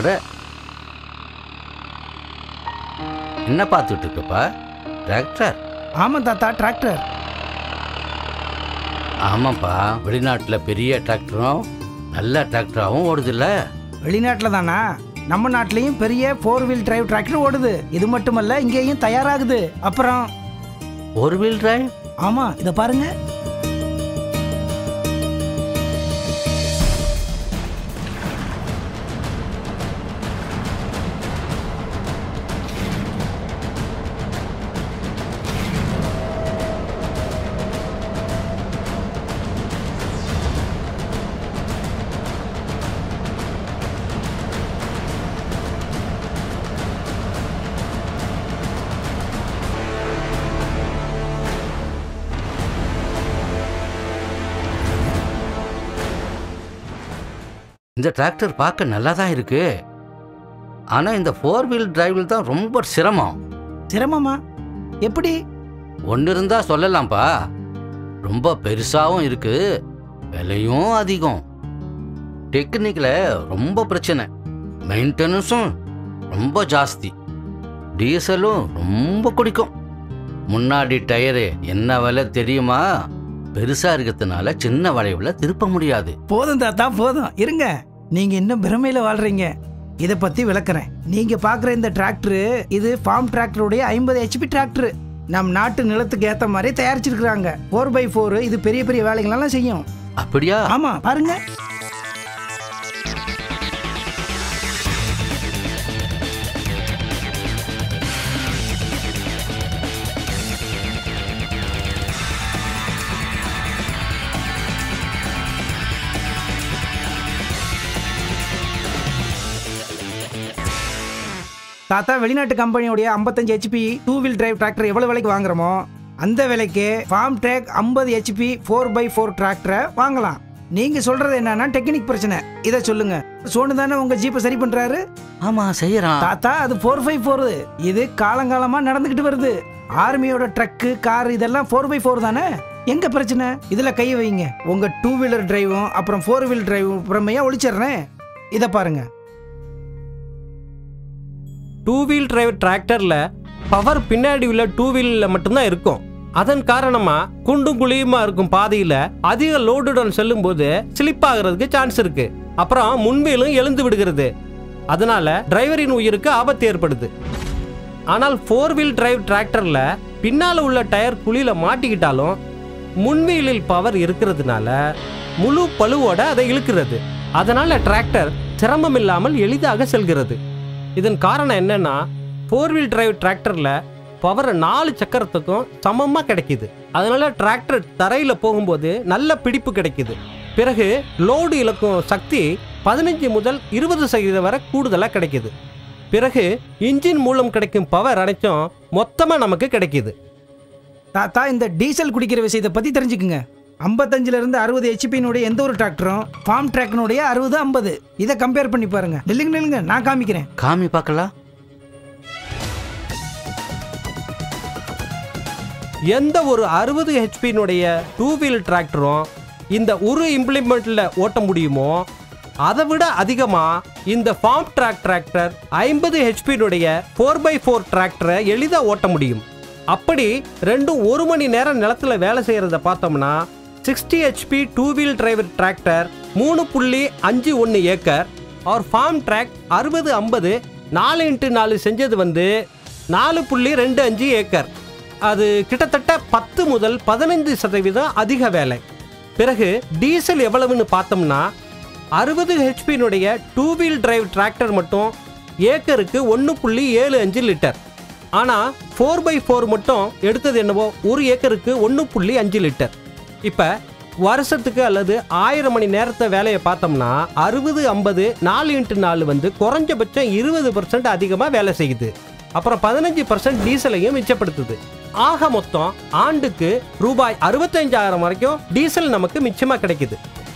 அட என்ன பார்த்துட்டு இருக்கப்பா டிராக்டர் ஆமாம் தாத்தா டிராக்டர் ஆமாப்பா வெளிநாட்டில் பெரிய டிராக்டரும் நல்ல டிராக்டராகவும் ஓடுதுல்ல வெளிநாட்டில் தானா நம்ம நாட்டிலையும் பெரிய ஃபோர் வீல் டிரைவ் டிராக்டர் ஓடுது இது மட்டுமல்ல இங்கேயும் தயாராகுது அப்புறம் ஒரு வீல் டிரைவ் ஆமாம் இதை பாருங்க இந்த டிராக்டர் பார்க்க நல்லா தான் இருக்கு ஆனால் இந்த ஃபோர் வீல் டிரைவில் தான் ரொம்ப சிரமம் சிரமமா எப்படி ஒன்று இருந்தால் சொல்லலாம்ப்பா ரொம்ப பெருசாகவும் இருக்கு விலையும் அதிகம் டெக்னிக்கில் ரொம்ப பிரச்சனை மெயின்டெனன்ஸும் ரொம்ப ஜாஸ்தி டீசலும் ரொம்ப குடிக்கும் முன்னாடி டயரு என்ன விலை தெரியுமா பெருசா இருக்கிறதுனால சின்ன வளைவுல திருப்ப முடியாது போதும் தாத்தா போதும் இருங்க நீங்க இன்னும் பிரமையில வாழ்றீங்க இதை பத்தி விளக்குறேன் நீங்க பாக்குற இந்த டிராக்டர் இது ஃபார்ம் டிராக்டருடைய ஐம்பது ஹெச்பி டிராக்டர் நம் நாட்டு நிலத்துக்கு ஏத்த மாதிரி தயாரிச்சிருக்கிறாங்க ஃபோர் பை ஃபோர் இது பெரிய பெரிய வேலைகளெல்லாம் செய்யும் அப்படியா ஆமா பாருங்க தாத்தா வெளிநாட்டு கம்பெனியோடைய 55 HP two wheel drive tractor எவ்வளவு விலைக்கு வாங்குறோமோ அந்த விலைக்கு Farmtrac 50 HP four by four டிராக்டரை வாங்கலாம் நீங்க சொல்றது என்னன்னா டெக்னிக் பிரச்சனை இதை சொல்லுங்க சோனு தானே உங்க ஜீப்பை சரி பண்றாரு ஆமா செய்யறான் தாத்தா அது ஃபோர் ஃபைவ் ஃபோர் இது காலங்காலமா நடந்துகிட்டு வருது ஆர்மியோட ட்ரக்கு கார் இதெல்லாம் ஃபோர் பை ஃபோர் தானே எங்க பிரச்சனை இதுல கை வைங்க உங்க டூ வீலர் டிரைவும் அப்புறம் ஃபோர் வீல் டிரைவும் புறமையா ஒழிச்சிடுறேன் இதை பாருங்க டூ வீல் டிரைவ் டிராக்டர்ல பவர் பின்னாடி உள்ள டூ வீல்ல மட்டும்தான் இருக்கும் அதன் காரணமா குண்டும் குழியுமா இருக்கும் பாதையில அதிக லோடுடன் செல்லும்போது ஸ்லிப் ஆகிறதுக்கு சான்ஸ் இருக்கு அப்புறம் முன்வீலும் எழுந்து விடுகிறது அதனால டிரைவரின் உயிருக்கு ஆபத்து ஏற்படுது ஆனால் ஃபோர் வீல் டிரைவ் டிராக்டர்ல பின்னால உள்ள டயர் குழியில மாட்டிக்கிட்டாலும் முன்வீலில் பவர் இருக்கிறதுனால முழு பளுவோட அதை இழுக்கிறது அதனால டிராக்டர் சிரமம் இல்லாமல் எளிதாக செல்கிறது இதன் காரணம் என்னன்னா ஃபோர் வீல் டிரைவ் டிராக்டர்ல பவர் நாலு சக்கரத்துக்கும் சமமாக கிடைக்குது அதனால டிராக்டர் தரையில் போகும்போது நல்ல பிடிப்பு கிடைக்குது பிறகு லோடு இழக்கும் சக்தி பதினஞ்சு முதல் இருபது சதவீதம் வரை கூடுதலாக கிடைக்குது பிறகு இன்ஜின் மூலம் கிடைக்கும் பவர் அனைத்தும் மொத்தமாக நமக்கு கிடைக்குது தாத்தா இந்த டீசல் குடிக்கிற விஷயத்தை பத்தி தெரிஞ்சுக்குங்க 55 இருந்து அறுபது ஹெச்பியினுடைய எந்த ஒரு டிராக்டரும் ஃபார்ம் டிராக்டனுடைய அறுபது ஐம்பது இதை கம்பேர் பண்ணி பாருங்க நில்லுங்க நில்லுங்க நான் காமிக்கிறேன் காமி பார்க்கலாம் எந்த ஒரு அறுபது ஹெச்பியினுடைய டூ வீல் டிராக்டரும் இந்த ஒரு இம்ப்ளிமெண்ட்டில் ஓட்ட முடியுமோ அதை விட அதிகமாக இந்த ஃபார்ம் ட்ராக் டிராக்டர் ஐம்பது ஹெச்பியினுடைய ஃபோர் பை ஃபோர் டிராக்டரை எளிதாக ஓட்ட முடியும் அப்படி ரெண்டும் ஒரு மணி நேரம் நிலத்துல வேலை செய்கிறத பார்த்தோம்னா sixty HP two wheel driver tractor மூணு புள்ளி அஞ்சு ஒன்று ஏக்கர் அவர் ஃபார்ம் ட்ராக் அறுபது ஐம்பது நாலு இன்ட்டு நாலு செஞ்சது வந்து நாலு புள்ளி ரெண்டு அஞ்சு ஏக்கர் அது கிட்டத்தட்ட பத்து முதல் பதினைந்து சதவீதம் அதிக வேலை பிறகு டீசல் எவ்வளவுன்னு பார்த்தோம்னா அறுபது ஹெச்பியினுடைய டூ வீல் டிரைவ் டிராக்டர் மட்டும் ஏக்கருக்கு ஒன்று புள்ளி ஏழு அஞ்சு லிட்டர் ஆனால் ஃபோர் பை ஃபோர் மட்டும் எடுத்தது என்னவோ ஒரு ஏக்கருக்கு ஒன்று புள்ளி அஞ்சு லிட்டர் இப்போ வருஷத்துக்கு அல்லது ஆயிரம் மணி நேரத்தை வேலையை பார்த்தோம்னா அறுபது ஐம்பது நாலு இன்ட்டு நாலு வந்து குறைஞ்சபட்சம் இருபது பர்சன்ட் அதிகமாக வேலை செய்யுது அப்புறம் பதினஞ்சு பர்சன்ட் டீசலையும் மிச்சப்படுத்துது ஆக மொத்தம் ஆண்டுக்கு ரூபாய் அறுபத்தஞ்சாயிரம் வரைக்கும் டீசல் நமக்கு மிச்சமா கிடைக்குது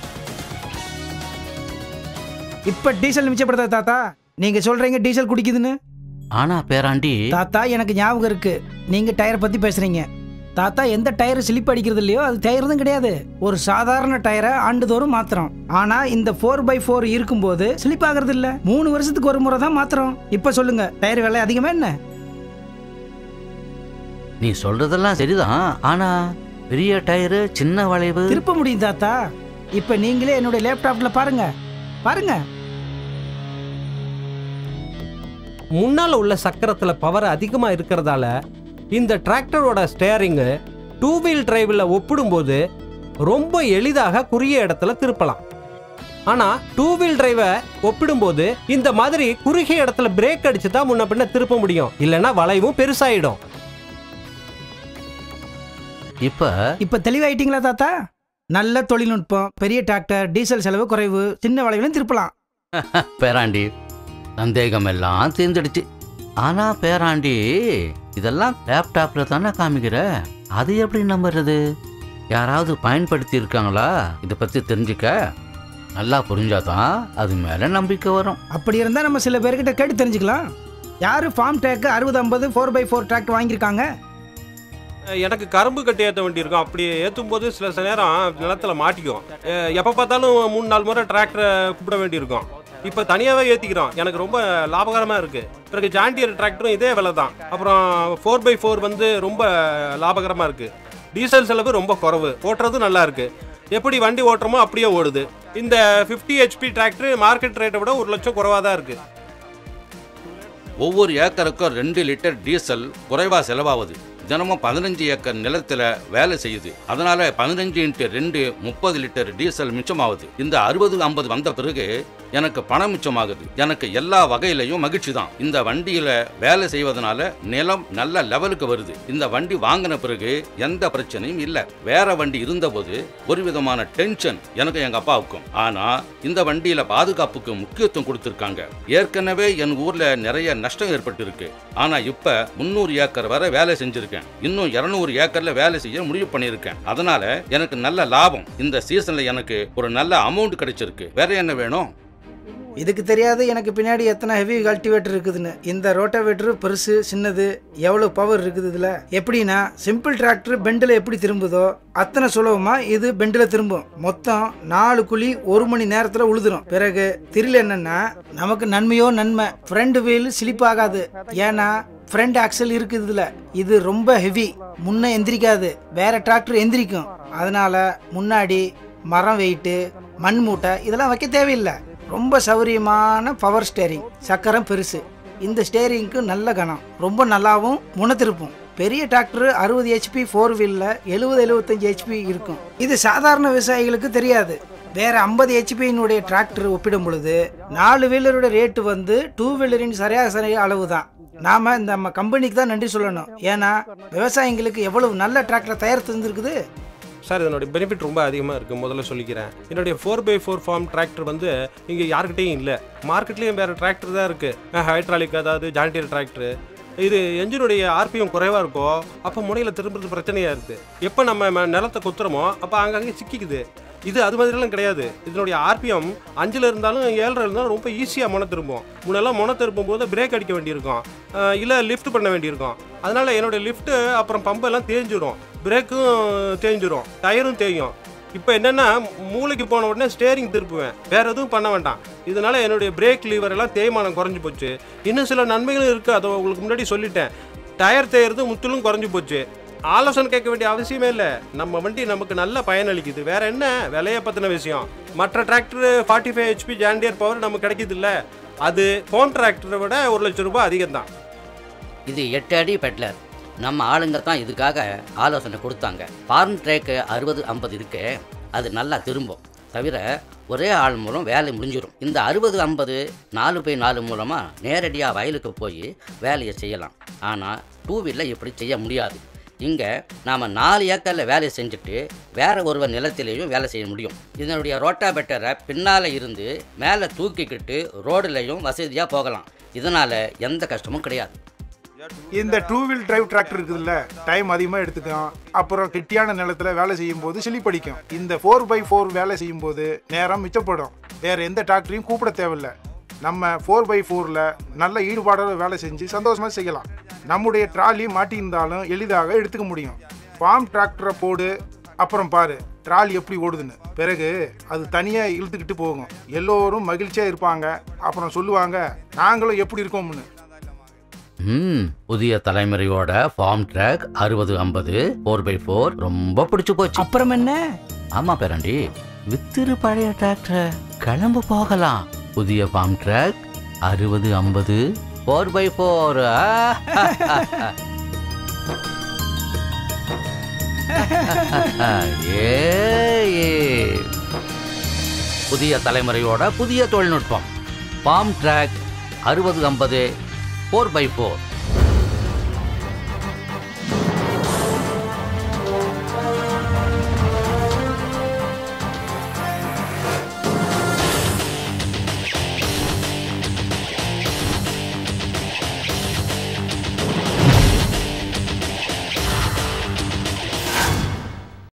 இப்ப டீசல் மிச்சப்படுத்த தாத்தா நீங்க சொல்றீங்க டீசல் குடிக்குதுன்னு ஆனா பேராண்டி தாத்தா எனக்கு ஞாபகம் இருக்கு நீங்க டயர் பத்தி பேசுறீங்க தாத்தா எந்த டயர் ஸ்லிப் அடிக்கிறது இல்லையோ அது டயர் தான் கிடையாது ஒரு சாதாரண டயரை ஆண்டுதோறும் மாத்திரம் ஆனா இந்த ஃபோர் பை ஃபோர் இருக்கும்போது ஸ்லிப் ஆகுறது இல்ல மூணு வருஷத்துக்கு ஒரு முறை தான் மாத்திரம் இப்ப சொல்லுங்க டயர் விலை அதிகமா என்ன நீ சொல்றதெல்லாம் சரிதான் ஆனா பெரிய டயரு சின்ன வளைவு திருப்ப முடியும் தாத்தா இப்ப நீங்களே என்னுடைய லேப்டாப்ல பாருங்க பாருங்க முன்னால் உள்ள சக்கரத்தில் பவர் அதிகமாக இருக்கிறதால இந்த டிராக்டரோட ஸ்டேரிங்கு டூ வீல் டிரைவில் ஒப்பிடும்போது ரொம்ப எளிதாக குறுகிய இடத்துல திருப்பலாம் ஆனால் டூ வீல் டிரைவை ஒப்பிடும்போது இந்த மாதிரி குறுகிய இடத்துல பிரேக் அடிச்சு தான் முன்ன பின்ன திருப்ப முடியும் இல்லைன்னா வளைவும் பெருசாயிடும் இப்ப இப்ப தெளிவாயிட்டீங்களா தாத்தா நல்ல தொழில்நுட்பம் பெரிய டிராக்டர் டீசல் செலவு குறைவு சின்ன வளைவிலும் திருப்பலாம் பேராண்டி சந்தேகம் எல்லாம் தீர்ந்துடுச்சு ஆனா பேராண்டி இதெல்லாம் லேப்டாப்ல தானே காமிக்கிற அது எப்படி நம்புறது யாராவது பயன்படுத்தி இருக்காங்களா இதை பத்தி தெரிஞ்சுக்க நல்லா புரிஞ்சாதான் அது மேல நம்பிக்கை வரும் அப்படி இருந்தா நம்ம சில பேர்கிட்ட கேட்டு தெரிஞ்சுக்கலாம் யாரு ஃபார்ம் ட்ராக் அறுபது ஐம்பது ஃபோர் பை ஃபோர் ட்ராக் வாங்கியிருக்காங்க எனக்கு கரும்பு கட்டி ஏற்ற வேண்டியிருக்கும் அப்படி ஏற்றும் போது சில சில நேரம் நிலத்துல மாட்டிக்கும் எப்போ பார்த்தாலும் மூணு நாலு முறை டிராக்டரை கூப்பிட வேண்டியிருக்கும் இப்போ தனியாகவே ஏற்றிக்கிறோம் எனக்கு ரொம்ப லாபகரமாக இருக்குது பிறகு ஜாண்டியர் டிராக்டரும் இதே விலை தான் அப்புறம் ஃபோர் பை ஃபோர் வந்து ரொம்ப லாபகரமாக இருக்குது டீசல் செலவு ரொம்ப குறைவு ஓட்டுறதும் நல்லா இருக்கு எப்படி வண்டி ஓட்டுறோமோ அப்படியே ஓடுது இந்த ஃபிஃப்டி ஹெச்பி டிராக்டர் மார்க்கெட் ரேட்டை விட ஒரு லட்சம் குறைவாக தான் இருக்குது ஒவ்வொரு ஏக்கருக்கும் ரெண்டு லிட்டர் டீசல் குறைவா செலவாகுது தினமும் பதினஞ்சு ஏக்கர் நிலத்துல வேலை செய்யுது அதனால பதினஞ்சு இன்ட்டு ரெண்டு முப்பது லிட்டர் டீசல் மிச்சமாகுது இந்த அறுபது ஐம்பது வந்த பிறகு எனக்கு பணம் மிச்சமாகுது எனக்கு எல்லா வகையிலையும் மகிழ்ச்சி தான் இந்த வண்டியில வேலை செய்வதனால நிலம் நல்ல லெவலுக்கு வருது இந்த வண்டி வாங்கின பிறகு எந்த பிரச்சனையும் இல்ல வேற வண்டி இருந்தபோது ஒரு விதமான டென்ஷன் எனக்கு எங்க அப்பாவுக்கும் ஆனா இந்த வண்டியில பாதுகாப்புக்கு முக்கியத்துவம் கொடுத்திருக்காங்க ஏற்கனவே என் ஊர்ல நிறைய நஷ்டம் ஏற்பட்டிருக்கு ஆனா இப்ப முந்நூறு ஏக்கர் வரை வேலை செஞ்சிருக்கேன் இன்னும் இருநூறு ஏக்கர்ல வேலை செய்ய முடிவு பண்ணியிருக்கேன் அதனால எனக்கு நல்ல லாபம் இந்த சீசன்ல எனக்கு ஒரு நல்ல அமௌண்ட் கிடைச்சிருக்கு வேற என்ன வேணும் இதுக்கு தெரியாது எனக்கு பின்னாடி எத்தனை ஹெவி கல்டிவேட்டர் இருக்குதுன்னு இந்த ரோட்டாவேட்டர் பெருசு சின்னது எவ்வளோ பவர் இருக்குது இதில் எப்படின்னா சிம்பிள் டிராக்டர் பெண்டில் எப்படி திரும்புதோ அத்தனை சுலபமாக இது பெண்டில் திரும்பும் மொத்தம் நாலு குழி ஒரு மணி நேரத்தில் உழுதுரும் பிறகு திரில் என்னன்னா நமக்கு நன்மையோ நன்மை ஃப்ரண்ட் வீல் ஸ்லிப் ஆகாது ஏன்னா ஃப்ரண்ட் ஆக்சல் இருக்குது இதில் இது ரொம்ப ஹெவி முன்ன எந்திரிக்காது வேற டிராக்டர் எந்திரிக்கும் அதனால முன்னாடி மரம் வெயிட்டு மண் மூட்டை இதெல்லாம் வைக்க தேவையில்லை ரொம்ப சௌரியமான பவர் ஸ்டேரிங் சக்கரம் பெருசு இந்த ஸ்டேரிங்க்கு நல்ல கனம் ரொம்ப நல்லாவும் முனத்திருப்பும் பெரிய டிராக்டர் அறுபது ஹெச்பி ஃபோர் வீலில் எழுபது எழுபத்தஞ்சு ஹெச்பி இருக்கும் இது சாதாரண விவசாயிகளுக்கு தெரியாது வேற ஐம்பது ஹெச்பியினுடைய டிராக்டர் ஒப்பிடும் பொழுது நாலு வீலரோட ரேட்டு வந்து டூ வீலரின் சராசரி அளவு தான் நாம இந்த நம்ம கம்பெனிக்கு தான் நன்றி சொல்லணும் ஏன்னா விவசாயிங்களுக்கு எவ்வளவு நல்ல டிராக்டர் தயார் தந்திருக்குது சார் இதனுடைய பெனிஃபிட் ரொம்ப அதிகமாக இருக்குது முதல்ல சொல்லிக்கிறேன் என்னுடைய four by four farm tractor வந்து இங்கே யாருக்கிட்டையும் இல்லை மார்க்கெட்லேயும் வேறு டிராக்டர் தான் இருக்குது ஹைட்ராலிக் அதாவது ஜாண்டியர் டிராக்டர் இது என்ஜினுடைய ஆர்பிஎம் குறைவாக இருக்கோ அப்போ முனையில் திரும்புறது பிரச்சனையாக இருக்குது எப்போ நம்ம ம- நிலத்தை கொத்துறோமோ அப்போ அங்கங்கே சிக்கிக்குது இது அது மாதிரிலாம் கிடையாது இதனுடைய ஆர்பிஎம் அஞ்சில் இருந்தாலும் ஏழரை இருந்தாலும் ரொம்ப ஈஸியாக முனை திரும்பும் முன்னெல்லாம் முனை திருப்பும் போது பிரேக் அடிக்க வேண்டியிருக்கும் இல்லை லிஃப்ட் பண்ண வேண்டியிருக்கும் அதனால என்னுடைய லிஃப்ட்டு அப்புறம் பம்பு எல்லாம் தேஞ்சிரும் பிரேக்கும் தேஞ்சிரும் டயரும் தேயும் இப்போ என்னன்னா மூளைக்கு போன உடனே ஸ்டேரிங் திருப்புவேன் வேற எதுவும் பண்ண வேண்டாம் இதனால என்னுடைய பிரேக் லீவர் எல்லாம் தேய்மானம் குறைஞ்சு போச்சு இன்னும் சில நன்மைகளும் இருக்கு அதை உங்களுக்கு முன்னாடி சொல்லிட்டேன் டயர் தேயறது முற்றிலும் குறைஞ்சு போச்சு ஆலோசனை கேட்க வேண்டிய அவசியமே இல்லை நம்ம வண்டி நமக்கு நல்ல பயனளிக்குது வேற என்ன விலையை பற்றின விஷயம் மற்ற tractor forty five HP John Deere power நமக்கு கிடைக்குது இல்ல அது ஃபோன் டிராக்டரை விட ஒரு லட்சம் ரூபாய் அதிகம் தான் இது எட்டு அடி பெட்லர் நம்ம ஆளுங்க தான் இதுக்காக ஆலோசனை கொடுத்தாங்க ஃபார்ம் ட்ரேக்கு அறுபது ஐம்பது இருக்கு அது நல்லா திரும்பும் தவிர ஒரே ஆள் மூலம் வேலை முடிஞ்சிடும் இந்த அறுபது ஐம்பது நாலு பை நாலு மூலமாக நேரடியாக வயலுக்கு போய் வேலையை செய்யலாம் ஆனால் டூ வீலில் இப்படி செய்ய முடியாது இங்கே நாம் நாலு ஏக்கரில் வேலை செஞ்சுட்டு வேற ஒருவர் நிலத்திலையும் வேலை செய்ய முடியும் இதனுடைய ரோட்டா பெட்டரை பின்னால் இருந்து மேலே தூக்கிக்கிட்டு ரோடுலையும் வசதியாக போகலாம் இதனால் எந்த கஷ்டமும் கிடையாது இந்த டூ வீல் டிரைவ் டிராக்டர் இருக்குதுல்ல டைம் அதிகமாக எடுத்துக்கும் அப்புறம் கெட்டியான நிலத்துல வேலை செய்யும் போது சிலிப்படிக்கும் இந்த ஃபோர் பை ஃபோர் வேலை செய்யும் போது நேரம் மிச்சப்படும் வேற எந்த டிராக்டரையும் கூப்பிட தேவையில்ல நம்ம ஃபோர் பை ஃபோரில் நல்ல ஈடுபாடோட வேலை செஞ்சு சந்தோஷமாக செய்யலாம் நம்முடைய ட்ராலி மாட்டியிருந்தாலும் எளிதாக எடுத்துக்க முடியும் ஃபார்ம் டிராக்டரை போடு அப்புறம் பாரு ட்ராலி எப்படி ஓடுதுன்னு பிறகு அது தனியாக இழுத்துக்கிட்டு போகும் எல்லோரும் மகிழ்ச்சியாக இருப்பாங்க அப்புறம் சொல்லுவாங்க நாங்களும் எப்படி இருக்கோம்னு ம் புதிய தலைமுறையோட ஃபார்ம் ட்ராக் அறுபது ஐம்பது ஃபோர் பை ஃபோர் ரொம்ப பிடிச்சு போச்சு அப்புறம் என்ன ஆமா பேரண்டி வித்திரு பழைய டிராக்டர் கிளம்பு போகலாம் புதிய ஃபார்ம் ட்ராக் அறுபது ஐம்பது ஃபோர் பை ஃபோர் புதிய தலைமுறையோட புதிய தொழில்நுட்பம் ஃபார்ம் ட்ராக் அறுபது ஐம்பது ஃபோர் பை ஃபோர்